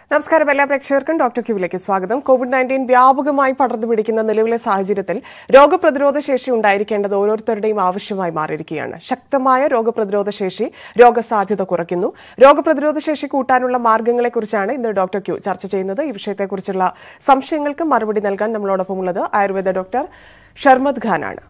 നമസ്കാരം എല്ലാ പ്രേക്ഷകർക്കും ഡോക്ടർ ക്യൂവിലേക്ക് സ്വാഗതം കോവിഡ് നയൻറ്റീൻ വ്യാപകമായി പടർന്നു പിടിക്കുന്ന നിലവിലെ സാഹചര്യത്തിൽ രോഗപ്രതിരോധ ശേഷി ഉണ്ടായിരിക്കേണ്ടത് ഓരോരുത്തരുടെയും ആവശ്യമായി മാറിയിരിക്കുകയാണ് ശക്തമായ രോഗപ്രതിരോധ ശേഷി രോഗസാധ്യത കുറയ്ക്കുന്നു രോഗപ്രതിരോധ ശേഷി കൂട്ടാനുള്ള മാർഗങ്ങളെക്കുറിച്ചാണ് ഇന്ന് ഡോക്ടർ ക്യൂ ചർച്ച ചെയ്യുന്നത് ഈ വിഷയത്തെക്കുറിച്ചുള്ള സംശയങ്ങൾക്ക് മറുപടി നൽകാൻ നമ്മളോടൊപ്പം ഉള്ളത് ആയുർവേദ ഡോക്ടർ ഷർമദ് ഖാനാണ്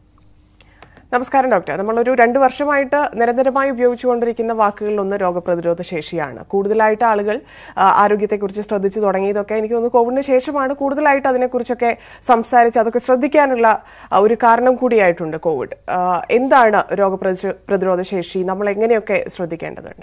നമസ്കാരം ഡോക്ടർ നമ്മളൊരു രണ്ട് വർഷമായിട്ട് നിരന്തരമായി ഉപയോഗിച്ചുകൊണ്ടിരിക്കുന്ന വാക്കുകളിലൊന്ന് രോഗപ്രതിരോധ ശേഷിയാണ് കൂടുതലായിട്ട് ആളുകൾ ആ, ആരോഗ്യത്തെക്കുറിച്ച് ശ്രദ്ധിച്ചു തുടങ്ങിയതൊക്കെ എനിക്ക് തോന്നുന്നു കോവിഡിന് ശേഷമാണ് കൂടുതലായിട്ട് അതിനെക്കുറിച്ചൊക്കെ സംസാരിച്ച് അതൊക്കെ ശ്രദ്ധിക്കാനുള്ള ആ, ഒരു കാരണം കൂടിയായിട്ടുണ്ട് കോവിഡ് ആ, എന്താണ് രോഗപ്രതി പ്രതിരോധ ശേഷി നമ്മൾ എങ്ങനെയൊക്കെ ശ്രദ്ധിക്കേണ്ടതുണ്ട്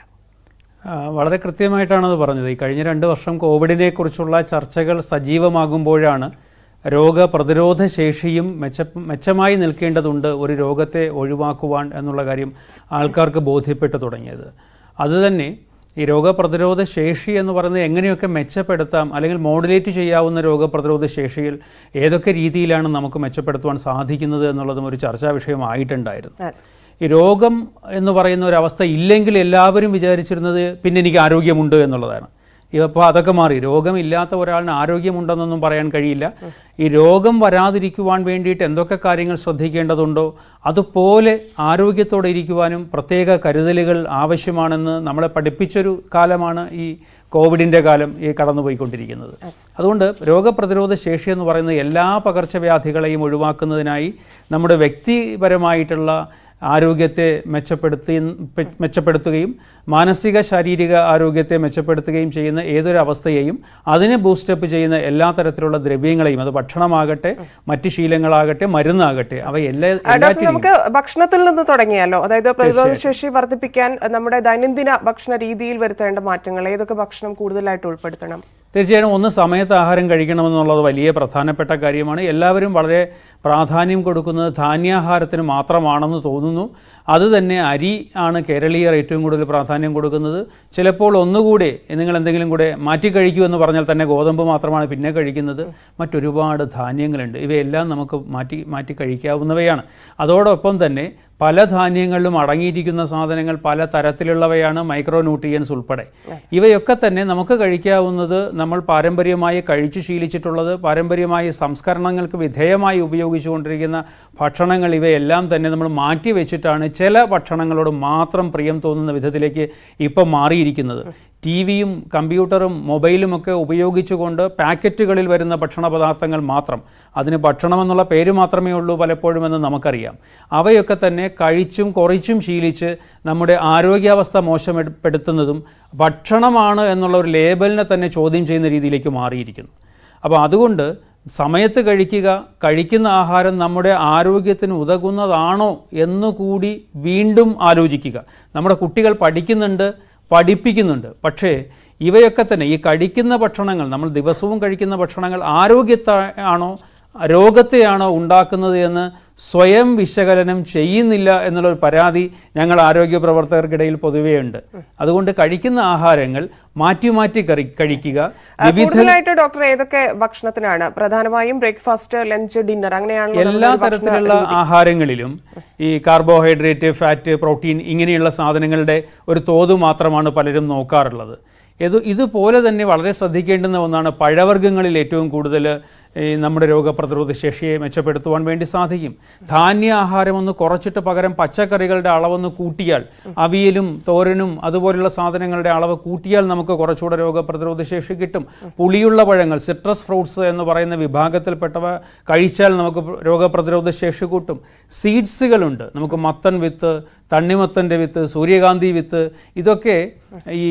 ആ, വളരെ കൃത്യമായിട്ടാണ് അത് പറഞ്ഞത് ഈ കഴിഞ്ഞ രണ്ട് വർഷം കോവിഡിനെ കുറിച്ചുള്ള ചർച്ചകൾ സജീവമാകുമ്പോഴാണ് രോഗപ്രതിരോധ ശേഷിയും മെച്ച മെച്ചമായി നിൽക്കേണ്ടതുണ്ട് ഒരു രോഗത്തെ ഒഴിവാക്കുവാൻ എന്നുള്ള കാര്യം ആൾക്കാർക്ക് ബോധ്യപ്പെട്ടു തുടങ്ങിയത് അതുതന്നെ ഈ രോഗപ്രതിരോധ ശേഷി എന്ന് പറയുന്നത് എങ്ങനെയൊക്കെ മെച്ചപ്പെടുത്താം അല്ലെങ്കിൽ മോഡുലേറ്റ് ചെയ്യാവുന്ന രോഗപ്രതിരോധ ശേഷിയിൽ ഏതൊക്കെ രീതിയിലാണ് നമുക്ക് മെച്ചപ്പെടുത്തുവാൻ സാധിക്കുന്നത് എന്നുള്ളതും ഒരു ചർച്ചാ വിഷയമായിട്ടുണ്ടായിരുന്നു അതെ. ഈ രോഗം എന്ന് പറയുന്ന ഒരു അവസ്ഥ ഇല്ലെങ്കിൽ എല്ലാവരും വിചാരിച്ചിരുന്നത് പിന്നെ എനിക്ക് ആരോഗ്യമുണ്ട് എന്നുള്ളതാണ് ഇപ്പോൾ അതൊക്കെ മാറി രോഗമില്ലാത്ത ഒരാളിന് ആരോഗ്യമുണ്ടെന്നൊന്നും പറയാൻ കഴിയില്ല ഈ രോഗം വരാതിരിക്കുവാൻ വേണ്ടിയിട്ട് എന്തൊക്കെ കാര്യങ്ങൾ ശ്രദ്ധിക്കേണ്ടതുണ്ടോ അതുപോലെ ആരോഗ്യത്തോടെ ഇരിക്കുവാനും പ്രത്യേക കരുതലുകൾ ആവശ്യമാണെന്ന് നമ്മളെ പഠിപ്പിച്ചൊരു കാലമാണ് ഈ കോവിഡിൻ്റെ കാലം ഈ കടന്നുപോയിക്കൊണ്ടിരിക്കുന്നത് അതുകൊണ്ട് രോഗപ്രതിരോധ ശേഷി എന്ന് പറയുന്നത് എല്ലാ പകർച്ചവ്യാധികളെയും ഒഴിവാക്കുന്നതിനായി നമ്മുടെ വ്യക്തിപരമായിട്ടുള്ള ആരോഗ്യത്തെ മെച്ചപ്പെടുത്തി മെച്ചപ്പെടുത്തുകയും മാനസിക ശാരീരിക ആരോഗ്യത്തെ മെച്ചപ്പെടുത്തുകയും ചെയ്യുന്ന ഏതൊരു അവസ്ഥയെയും അതിനെ ബൂസ്റ്റപ്പ് ചെയ്യുന്ന എല്ലാ തരത്തിലുള്ള ദ്രവ്യങ്ങളെയും അത് ഭക്ഷണമാകട്ടെ മറ്റ് ശീലങ്ങളാകട്ടെ മരുന്നാകട്ടെ അവ എല്ലാ ആ, ഡോക്ടർ എല്ലാറ്റിനെയും നമുക്ക് ഭക്ഷണത്തിൽ നിന്ന് തുടങ്ങിയാലോ അതായത് പ്രതിരോധ ശേഷി വർദ്ധിപ്പിക്കാൻ നമ്മുടെ ദൈനംദിന ഭക്ഷണ രീതിയിൽ വരുത്തേണ്ട മാറ്റങ്ങൾ ഏതൊക്കെ ഭക്ഷണം കൂടുതലായിട്ട് ഉൾപ്പെടുത്തണം തീർച്ചയായും ഒന്ന് സമയത്ത് ആഹാരം കഴിക്കണമെന്നുള്ളത് വലിയ പ്രധാനപ്പെട്ട കാര്യമാണ് എല്ലാവരും വളരെ പ്രാധാന്യം കൊടുക്കുന്നത് ധാന്യാഹാരത്തിന് മാത്രമാണെന്ന് തോന്നുന്നു അത് തന്നെ അരി ആണ് കേരളീയർ ഏറ്റവും കൂടുതൽ പ്രാധാന്യം കൊടുക്കുന്നത് ചിലപ്പോൾ ഒന്നുകൂടെ നിങ്ങൾ എന്തെങ്കിലും കൂടെ മാറ്റി കഴിക്കൂ എന്ന് പറഞ്ഞാൽ തന്നെ ഗോതമ്പ് മാത്രമാണ് പിന്നെ കഴിക്കുന്നത് മറ്റൊരുപാട് ധാന്യങ്ങളുണ്ട് ഇവയെല്ലാം നമുക്ക് മാറ്റി മാറ്റി കഴിക്കാവുന്നവയാണ് അതോടൊപ്പം തന്നെ പല ധാന്യങ്ങളിലും അടങ്ങിയിരിക്കുന്ന സാധനങ്ങൾ പല തരത്തിലുള്ളവയാണ് മൈക്രോ ന്യൂട്രിയൻസ് ഉൾപ്പെടെ ഇവയൊക്കെ തന്നെ നമുക്ക് കഴിക്കാവുന്നത് നമ്മൾ പാരമ്പര്യമായി കഴിച്ചു ശീലിച്ചിട്ടുള്ളത് പാരമ്പര്യമായി സംസ്കരണങ്ങൾക്ക് വിധേയമായി ഉപയോഗിച്ചുകൊണ്ടിരിക്കുന്ന ഭക്ഷണങ്ങൾ ഇവയെല്ലാം തന്നെ നമ്മൾ മാറ്റി വെച്ചിട്ടാണ് ചില ഭക്ഷണങ്ങളോട് മാത്രം പ്രിയം തോന്നുന്ന വിധത്തിലേക്ക് ഇപ്പം മാറിയിരിക്കുന്നത് ടി വിയും കമ്പ്യൂട്ടറും മൊബൈലും ഒക്കെ ഉപയോഗിച്ചുകൊണ്ട് പാക്കറ്റുകളിൽ വരുന്ന ഭക്ഷണ പദാർത്ഥങ്ങൾ മാത്രം അതിന് ഭക്ഷണം എന്നുള്ള പേര് മാത്രമേ ഉള്ളൂ പലപ്പോഴും എന്ന് നമുക്കറിയാം അവയൊക്കെ തന്നെ കഴിച്ചും കുറച്ചും ശീലിച്ച് നമ്മുടെ ആരോഗ്യാവസ്ഥ മോശപ്പെടുത്തുന്നതും ഭക്ഷണമാണ് എന്നുള്ള ഒരു ലേബലിനെ തന്നെ ചോദ്യം ചെയ്യുന്ന രീതിയിലേക്ക് മാറിയിരിക്കുന്നു അപ്പോൾ അതുകൊണ്ട് സമയത്ത് കഴിക്കുക കഴിക്കുന്ന ആഹാരം നമ്മുടെ ആരോഗ്യത്തിന് ഉതകുന്നതാണോ എന്നുകൂടി വീണ്ടും ആലോചിക്കുക നമ്മുടെ കുട്ടികൾ പഠിക്കുന്നുണ്ട് പഠിപ്പിക്കുന്നുണ്ട് പക്ഷേ ഇവയൊക്കെ തന്നെ ഈ കഴിക്കുന്ന ഭക്ഷണങ്ങൾ നമ്മൾ ദിവസവും കഴിക്കുന്ന ഭക്ഷണങ്ങൾ ആരോഗ്യത്തെ ആണോ രോഗത്തെയാണോ ഉണ്ടാക്കുന്നത് എന്ന് സ്വയം വിശകലനം ചെയ്യുന്നില്ല എന്നുള്ളൊരു പരാതി ഞങ്ങൾ ആരോഗ്യ പ്രവർത്തകർക്കിടയിൽ പൊതുവെയുണ്ട് അതുകൊണ്ട് കഴിക്കുന്ന ആഹാരങ്ങൾ മാറ്റി മാറ്റി കറി കഴിക്കുക ആ, കൂടുതലായിട്ട് ഡോക്ടർ ഏതൊക്കെ ഭക്ഷണത്തിനാണ് പ്രധാനമായും ബ്രേക്ക്ഫാസ്റ്റ് ലഞ്ച് ഡിന്നർ അങ്ങനെയാണല്ലോ എല്ലാ തരത്തിലുള്ള ആഹാരങ്ങളിലും ഈ കാർബോഹൈഡ്രേറ്റ് ഫാറ്റ് പ്രോട്ടീൻ ഇങ്ങനെയുള്ള സാധനങ്ങളുടെ ഒരു തോത് മാത്രമാണ് പലരും നോക്കാറുള്ളത് ഇത് ഇതുപോലെ തന്നെ വളരെ ശ്രദ്ധിക്കേണ്ടുന്ന ഒന്നാണ് പഴവർഗ്ഗങ്ങളിൽ ഏറ്റവും കൂടുതൽ ഈ നമ്മുടെ രോഗപ്രതിരോധ ശേഷിയെ മെച്ചപ്പെടുത്തുവാൻ വേണ്ടി സാധിക്കും ധാന്യ ആഹാരം ഒന്ന് കുറച്ചിട്ട് പകരം പച്ചക്കറികളുടെ അളവൊന്ന് കൂട്ടിയാൽ അവിയലും തോരനും അതുപോലുള്ള സാധനങ്ങളുടെ അളവ് കൂട്ടിയാൽ നമുക്ക് കുറച്ചുകൂടെ രോഗപ്രതിരോധ ശേഷി കിട്ടും പുളിയുള്ള പഴങ്ങൾ സിട്രസ് ഫ്രൂട്ട്സ് എന്ന് പറയുന്ന വിഭാഗത്തിൽപ്പെട്ടവ കഴിച്ചാൽ നമുക്ക് രോഗപ്രതിരോധ ശേഷി കൂട്ടും സീഡ്സുകളുണ്ട് നമുക്ക് മത്തൻ വിത്ത് തണ്ണിമത്തൻ്റെ വിത്ത് സൂര്യകാന്തി വിത്ത് ഇതൊക്കെ ഈ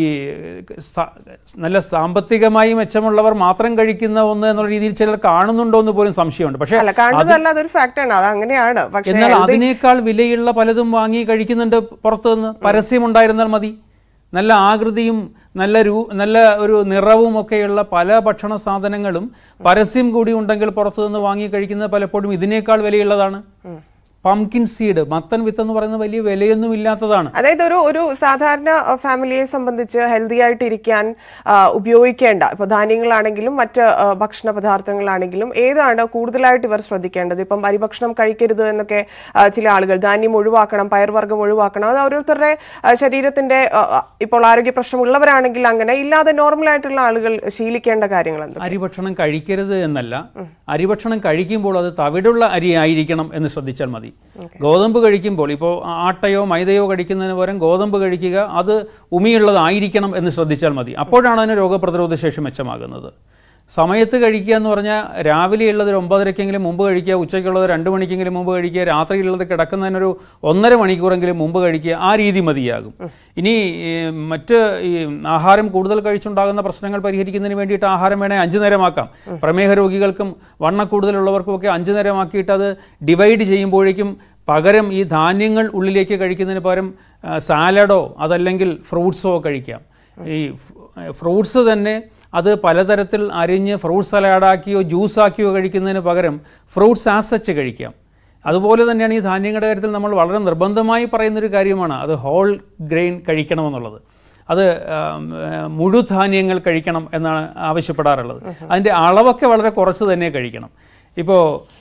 സ- നല്ല സാമ്പത്തികമായി മെച്ചമുള്ളവർ മാത്രം കഴിക്കുന്ന ഒന്ന് എന്നുള്ള രീതിയിൽ ചിലർ കാണുന്നുണ്ടോ എന്ന് പോലും സംശയമുണ്ട് പക്ഷേ അല്ല കാണുന്നതല്ല അതൊരു ഫാക്ടാണ് അത് അങ്ങനെയാണ് പക്ഷേ എന്നാൽ അതിനേക്കാൾ വിലയുള്ള പലതും വാങ്ങി കഴിക്കുന്നുണ്ട് പുറത്തുനിന്ന് പരസ്യമുണ്ടായിരുന്നാൽ മതി നല്ല ആകൃതിയും നല്ല രൂ നല്ല ഒരു നിറവും ഒക്കെയുള്ള പല ഭക്ഷണ സാധനങ്ങളും പരസ്യം കൂടി ഉണ്ടെങ്കിൽ പുറത്തുനിന്ന് വാങ്ങി കഴിക്കുന്നത് പലപ്പോഴും ഇതിനേക്കാൾ വിലയുള്ളതാണ് പംകിൻ സീഡ് മത്തൻ വിത്ത് എന്ന് പറയുന്നത് വലിയ വിലയൊന്നും ഇല്ലാത്തതാണ് അതായത് ഒരു ഒരു സാധാരണ അഹ്, ഫാമിലിയെ സംബന്ധിച്ച് ഹെൽത്തി ആയിട്ട് ഇരിക്കാൻ ആ, ഉപയോഗിക്കേണ്ട ഇപ്പൊ ധാന്യങ്ങളാണെങ്കിലും മറ്റ് ആ, ഭക്ഷണ പദാർത്ഥങ്ങളാണെങ്കിലും ഏതാണ് കൂടുതലായിട്ട് ഇവർ ശ്രദ്ധിക്കേണ്ടത് ഇപ്പം അരിഭക്ഷണം കഴിക്കരുത് എന്നൊക്കെ ആ, ചില ആളുകൾ ധാന്യം ഒഴിവാക്കണം പയർവർഗ്ഗം ഒഴിവാക്കണം അത് ഓരോരുത്തരുടെ ആ, ശരീരത്തിന്റെ ആ, ആ, ഇപ്പോൾ ആരോഗ്യ പ്രശ്നമുള്ളവരാണെങ്കിൽ അങ്ങനെ ഇല്ലാതെ നോർമൽ ആയിട്ടുള്ള ആളുകൾ ശീലിക്കേണ്ട കാര്യങ്ങൾ എന്ത് അരിഭക്ഷണം കഴിക്കരുത് എന്നല്ല അരിഭക്ഷണം കഴിക്കുമ്പോൾ അത് തവിടുള്ള അരി ആയിരിക്കണം എന്ന് ശ്രദ്ധിച്ചാൽ മതി ഗോതമ്പ് കഴിക്കുമ്പോൾ ഇപ്പോൾ ആട്ടയോ മൈദയോ കഴിക്കുന്നതിന് പകരം ഗോതമ്പ് കഴിക്കുക അത് ഉമിയുള്ളതായിരിക്കണം എന്ന് ശ്രദ്ധിച്ചാൽ മതി അപ്പോഴാണ് അതിന് രോഗപ്രതിരോധ ശേഷി മെച്ചമാകുന്നത് സമയത്ത് കഴിക്കുക എന്ന് പറഞ്ഞാൽ രാവിലെയുള്ളത് ഒരു ഒമ്പതരക്കെങ്കിലും മുമ്പ് കഴിക്കുക ഉച്ചയ്ക്കുള്ളത് രണ്ട് മണിക്കെങ്കിലും മുമ്പ് കഴിക്കുക രാത്രിയുള്ളത് കിടക്കുന്നതിനൊരു ഒന്നര മണിക്കൂറെങ്കിലും മുമ്പ് കഴിക്കുക ആ രീതി മതിയാകും ഇനി ഈ, മറ്റ് ഈ ആഹാരം കൂടുതൽ കഴിച്ചുണ്ടാകുന്ന പ്രശ്നങ്ങൾ പരിഹരിക്കുന്നതിന് വേണ്ടിയിട്ട് ആഹാരം വേണേൽ അഞ്ചു നേരമാക്കാം പ്രമേഹ രോഗികൾക്കും വണ്ണ കൂടുതലുള്ളവർക്കുമൊക്കെ അഞ്ചു നേരമാക്കിയിട്ട് അത് ഡിവൈഡ് ചെയ്യുമ്പോഴേക്കും പകരം ഈ ധാന്യങ്ങൾ ഉള്ളിലേക്ക് കഴിക്കുന്നതിന് പകരം ആ, സാലഡോ അതല്ലെങ്കിൽ ഫ്രൂട്ട്സോ കഴിക്കാം ഈ ഫ്രൂട്ട്സ് തന്നെ അത് പലതരത്തിൽ അരിഞ്ഞ് ഫ്രൂട്ട് സലാഡാക്കിയോ ജ്യൂസാക്കിയോ കഴിക്കുന്നതിന് പകരം ഫ്രൂട്ട്സ് ആസച്ച് കഴിക്കാം അതുപോലെ തന്നെയാണ് ഈ ധാന്യങ്ങളുടെ കാര്യത്തിൽ നമ്മൾ വളരെ നിർബന്ധമായി പറയുന്നൊരു കാര്യമാണ് അത് ഹോൾ ഗ്രെയിൻ കഴിക്കണമെന്നുള്ളത് അത് ആം, ആ, മുഴുധാന്യങ്ങൾ കഴിക്കണം എന്നാണ് ആവശ്യപ്പെടാറുള്ളത് അതിൻ്റെ അളവൊക്കെ വളരെ കുറച്ച് തന്നെ കഴിക്കണം ഇപ്പോൾ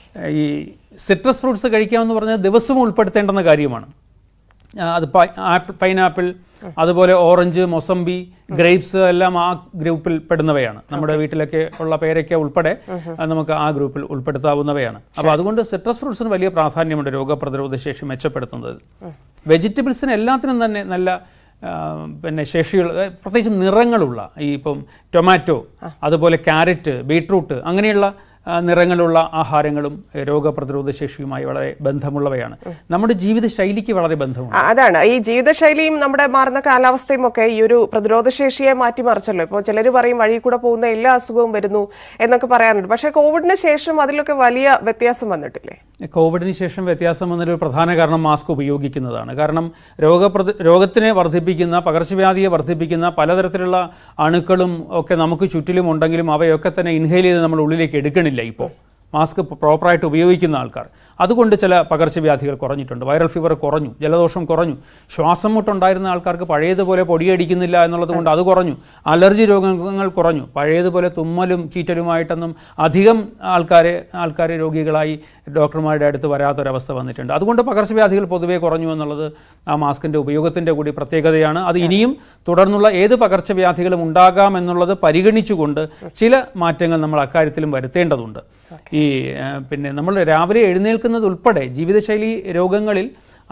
ഈ സിട്രസ് ഫ്രൂട്ട്സ് കഴിക്കാമെന്ന് പറഞ്ഞാൽ ദിവസവും ഉൾപ്പെടുത്തേണ്ടുന്ന കാര്യമാണ് ആ, അത് പൈ- ആപ്പിൾ പൈനാപ്പിൾ അതുപോലെ ഓറഞ്ച് മൊസംബി ഗ്രേപ്സ് എല്ലാം ആ ഗ്രൂപ്പിൽ പെടുന്നവയാണ് നമ്മുടെ വീട്ടിലൊക്കെ ഉള്ള പേരയ്ക്ക ഉൾപ്പെടെ ആ, നമുക്ക് ആ ഗ്രൂപ്പിൽ ഉൾപ്പെടുത്താവുന്നവയാണ് അപ്പോൾ അതുകൊണ്ട് സിട്രസ് ഫ്രൂട്ട്സിന് വലിയ പ്രാധാന്യമുണ്ട് രോഗപ്രതിരോധ ശേഷി മെച്ചപ്പെടുത്തുന്നത് വെജിറ്റബിൾസിന് എല്ലാത്തിനും തന്നെ നല്ല ആ, പിന്നെ ശേഷികൾ അതായത് പ്രത്യേകിച്ചും നിറങ്ങളുള്ള ഈ ഇപ്പം ടൊമാറ്റോ അതുപോലെ ക്യാരറ്റ് ബീട്രൂട്ട് അങ്ങനെയുള്ള ആ, നിറങ്ങളുള്ള ആഹാരങ്ങളും ഏ, രോഗപ്രതിരോധ ശേഷിയുമായി വളരെ ബന്ധമുള്ളവയാണ് നമ്മുടെ ജീവിത ശൈലിക്ക് വളരെ ബന്ധമുണ്ട് ആ, അതാണ് ഈ ജീവിതശൈലിയും നമ്മുടെ മാറുന്ന കാലാവസ്ഥയും ഒക്കെ ഈ ഒരു പ്രതിരോധ ശേഷിയെ മാറ്റിമറിച്ചല്ലോ ഇപ്പോൾ ചിലർ പറയും വഴി കൂടെ പോകുന്ന എല്ലാ അസുഖവും വരുന്നു എന്നൊക്കെ പറയാറുണ്ട് പക്ഷേ കോവിഡിന് ശേഷം അതിലൊക്കെ വലിയ വ്യത്യാസം വന്നിട്ടില്ലേ കോവിഡിന് ശേഷം വ്യത്യാസം വന്നൊരു പ്രധാന കാരണം മാസ്ക് ഉപയോഗിക്കുന്നതാണ് കാരണം രോഗപ്രതി രോഗത്തിനെ വർദ്ധിപ്പിക്കുന്ന പകർച്ചവ്യാധിയെ വർദ്ധിപ്പിക്കുന്ന പലതരത്തിലുള്ള അണുക്കളും ഒക്കെ നമുക്ക് ചുറ്റിലും ഉണ്ടെങ്കിലും അവയൊക്കെ തന്നെ ഇൻഹെയിൽ ചെയ്ത് നമ്മൾ ഉള്ളിലേക്ക് എടുക്കണില്ല ഇപ്പോൾ മാസ്ക് പ്രോപ്പറായിട്ട് ഉപയോഗിക്കുന്ന ആൾക്കാർ അതുകൊണ്ട് ചില പകർച്ചവ്യാധികൾ കുറഞ്ഞിട്ടുണ്ട് വൈറൽ ഫീവർ കുറഞ്ഞു ജലദോഷം കുറഞ്ഞു ശ്വാസം മുട്ടുണ്ടായിരുന്ന ആൾക്കാർക്ക് പഴയതുപോലെ പൊടിയടിക്കുന്നില്ല എന്നുള്ളത് കൊണ്ട് അത് കുറഞ്ഞു അലർജി രോഗങ്ങൾ കുറഞ്ഞു പഴയതുപോലെ തുമ്മലും ചീറ്റലുമായിട്ടൊന്നും അധികം ആൾക്കാരെ ആൾക്കാരെ രോഗികളായി ഡോക്ടർമാരുടെ അടുത്ത് വരാത്തൊരവസ്ഥ വന്നിട്ടുണ്ട് അതുകൊണ്ട് പകർച്ചവ്യാധികൾ പൊതുവേ കുറഞ്ഞു എന്നുള്ളത് ആ മാസ്കിൻ്റെ ഉപയോഗത്തിൻ്റെ കൂടി പ്രത്യേകതയാണ് അത് ഇനിയും തുടർന്നുള്ള ഏത് പകർച്ചവ്യാധികളും ഉണ്ടാകാം എന്നുള്ളത് പരിഗണിച്ചുകൊണ്ട് ചില മാറ്റങ്ങൾ നമ്മൾ അക്കാര്യത്തിലും വരുത്തേണ്ടതുണ്ട് ഈ ആ, പിന്നെ നമ്മൾ രാവിലെ എഴുന്നേൽക്കുന്നത് ഉൾപ്പെടെ ജീവിതശൈലി രോഗങ്ങളിൽ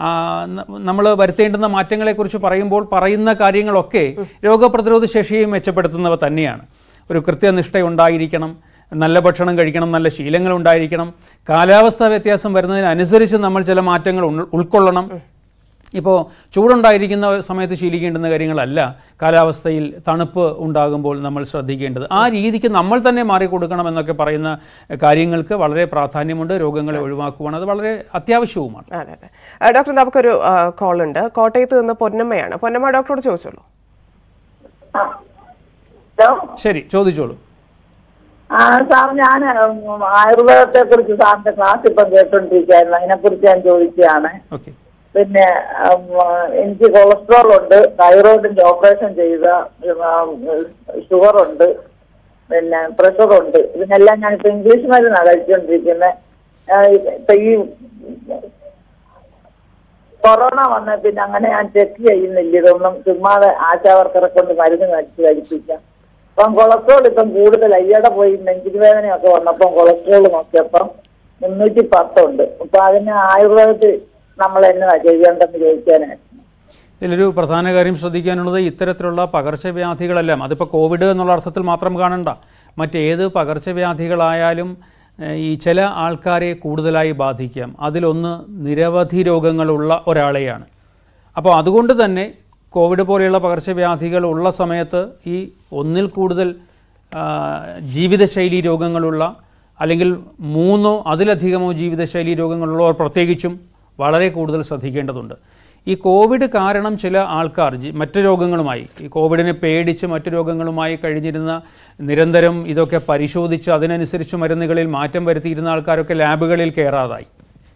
നമ്മൾ വരുത്തേണ്ടുന്ന മാറ്റങ്ങളെക്കുറിച്ച് പറയുമ്പോൾ പറയുന്ന കാര്യങ്ങളൊക്കെ രോഗപ്രതിരോധ ശേഷിയെ മെച്ചപ്പെടുത്തുന്നവ തന്നെയാണ് ഒരു കൃത്യനിഷ്ഠ ഉണ്ടായിരിക്കണം നല്ല ഭക്ഷണം കഴിക്കണം നല്ല ശീലങ്ങൾ ഉണ്ടായിരിക്കണം കാലാവസ്ഥാ വ്യത്യാസം വരുന്നതിനനുസരിച്ച് നമ്മൾ ചില മാറ്റങ്ങൾ ഉൾ- ഉൾക്കൊള്ളണം ഇപ്പോൾ ചൂടുണ്ടായിരിക്കുന്ന സമയത്ത് ശീലിക്കേണ്ടുന്ന കാര്യങ്ങളല്ല കാലാവസ്ഥയിൽ തണുപ്പ് ഉണ്ടാകുമ്പോൾ നമ്മൾ ശ്രദ്ധിക്കേണ്ടത് ആ രീതിക്ക് നമ്മൾ തന്നെ മാറിക്കൊടുക്കണം എന്നൊക്കെ പറയുന്ന കാര്യങ്ങൾക്ക് വളരെ പ്രാധാന്യമുണ്ട് രോഗങ്ങളെ ഒഴിവാക്കുവാണ് അത് വളരെ അത്യാവശ്യവുമാണ് അതെ അതെ ആ, ഡോക്ടർ നമുക്കൊരു കോൾ ഉണ്ട് കോട്ടയത്ത് നിന്ന് പൊന്നമ്മയാണ് പൊന്നമ്മ ഡോക്ടറോട് ചോദിച്ചോളൂ ഹലോ ശരി ചോദിച്ചോളൂ ആ സാർ ഞാൻ ആയുർവേദത്തെ കുറിച്ച് സാറിന്റെ ക്ലാസ് ഇപ്പം കേട്ടോണ്ടിരിക്കുകയായിരുന്നു അതിനെ കുറിച്ച് ഞാൻ ചോദിക്കുകയാണ് ഓക്കെ പിന്നെ ഉം, എനിക്ക് കൊളസ്ട്രോൾ ഉണ്ട് തൈറോയിഡിന്റെ ഓപ്പറേഷൻ ചെയ്ത ഷുഗർ ഉണ്ട് പിന്നെ പ്രഷർ ഉണ്ട് ഇതിനെല്ലാം ഞാനിപ്പോ ഇംഗ്ലീഷ് മരുന്നാണ് കഴിച്ചുകൊണ്ടിരിക്കുന്നത് ഇപ്പൊ ഈ കൊറോണ വന്ന പിന്നെ അങ്ങനെ ഞാൻ ചെക്ക് ചെയ്യുന്നില്ല ഇതൊന്നും ചുമ്മാതെ ആശാവർക്കറെ കൊണ്ട് മരുന്ന് കഴിച്ച് കഴിപ്പിക്കാം അപ്പം കൊളസ്ട്രോൾ ഇപ്പം കൂടുതൽ അയ്യടെ പോയി നെഞ്ചിന് വേദനയൊക്കെ വന്നപ്പം കൊളസ്ട്രോൾ നോക്കിയപ്പം മുന്നൂറ്റി പത്തുണ്ട് അപ്പൊ അതിന് ആയുർവേദത്തിൽ നമ്മൾ എന്നതാ ചെയ്യേണ്ടെന്ന് ചോദിക്കാനായിരുന്നു ഇതിലൊരു പ്രധാന കാര്യം ശ്രദ്ധിക്കാനുള്ളത് ഇത്തരത്തിലുള്ള പകർച്ചവ്യാധികളെല്ലാം അതിപ്പോൾ കോവിഡ് എന്നുള്ള അർത്ഥത്തിൽ മാത്രം കാണണ്ട മറ്റേത് പകർച്ചവ്യാധികളായാലും ഏഹ്, ഈ ചില ആൾക്കാരെ കൂടുതലായി ബാധിക്കാം അതിലൊന്ന് നിരവധി രോഗങ്ങളുള്ള ഒരാളെയാണ് അപ്പോൾ അതുകൊണ്ട് തന്നെ കോവിഡ് പോലെയുള്ള പകർച്ചവ്യാധികൾ ഉള്ള സമയത്ത് ഈ ഒന്നിൽ കൂടുതൽ ആ, ജീവിതശൈലി രോഗങ്ങളുള്ള അല്ലെങ്കിൽ മൂന്നോ അതിലധികമോ ജീവിതശൈലി രോഗങ്ങളുള്ളവർ പ്രത്യേകിച്ചും വളരെ കൂടുതൽ ശ്രദ്ധിക്കേണ്ടതുണ്ട് ഈ കോവിഡ് കാരണം ചില ആൾക്കാർ ജി- മറ്റ് രോഗങ്ങളുമായി ഈ കോവിഡിനെ പേടിച്ച് മറ്റു രോഗങ്ങളുമായി കഴിഞ്ഞിരുന്ന നിരന്തരം ഇതൊക്കെ പരിശോധിച്ച് അതിനനുസരിച്ച് മരുന്നുകളിൽ മാറ്റം വരുത്തിയിരുന്ന ആൾക്കാരൊക്കെ ലാബുകളിൽ കയറാതായി